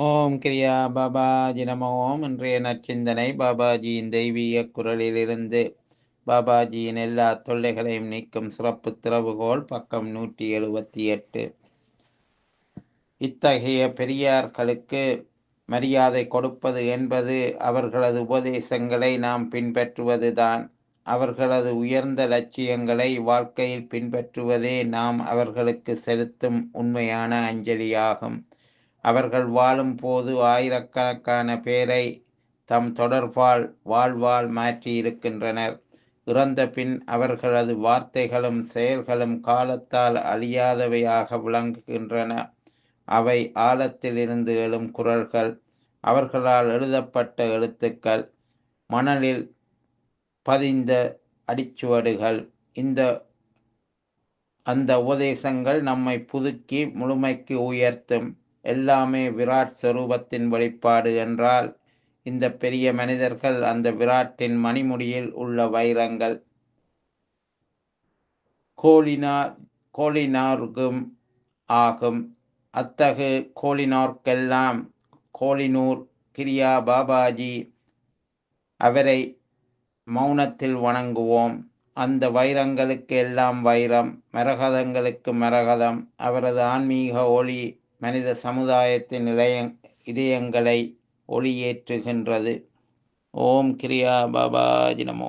ஓம் கிரியா பாபாஜி நம ஓம் இன்றைய நற்சிந்தனை பாபாஜியின் தெய்வீக குரலிலிருந்து பாபாஜியின் எல்லா தொல்லைகளையும் நீக்கும் சிறப்பு திறவுகோல் பக்கம் நூற்றி எழுபத்தி எட்டு இத்தகைய பெரியார்களுக்கு மரியாதை கொடுப்பது என்பது அவர்களது உபதேசங்களை நாம் பின்பற்றுவதுதான் அவர்களது உயர்ந்த லட்சியங்களை வாழ்க்கையில் பின்பற்றுவதே நாம் அவர்களுக்கு செலுத்தும் உண்மையான அஞ்சலியாகும் அவர்கள் வாழும் போது ஆயிரக்கணக்கான பேரை தம் தொடர்பால் வாழ்வால் மாற்றியிருக்கின்றனர் இறந்த பின் அவர்களது வார்த்தைகளும் செயல்களும் காலத்தால் அழியாதவையாக விளங்குகின்றன அவை ஆழத்திலிருந்து எழும் குரல்கள் அவர்களால் எழுதப்பட்ட எழுத்துக்கள் மணலில் பதிந்த அடிச்சுவடுகள் இந்த அந்த உபதேசங்கள் நம்மை புதுக்கி முழுமைக்கு உயர்த்தும் எல்லாமே விராட் ஸ்வரூபத்தின் வெளிப்பாடு என்றால் இந்த பெரிய மனிதர்கள் அந்த விராட்டின் மணிமுடியில் உள்ள வைரங்கள் கோலினார் கோலினார்கும் ஆகும் அத்தகு கோலினார்க்கெல்லாம் கோலினூர் கிரியா பாபாஜி அவரை மௌனத்தில் வணங்குவோம் அந்த வைரங்களுக்கு எல்லாம் வைரம் மரகதங்களுக்கு மரகதம் அவரது ஆன்மீக ஒளி மனித சமுதாயத்தின் இளைய இதயங்களை ஒளியேற்றுகின்றது ஓம் கிரியா பாபாஜி நமோ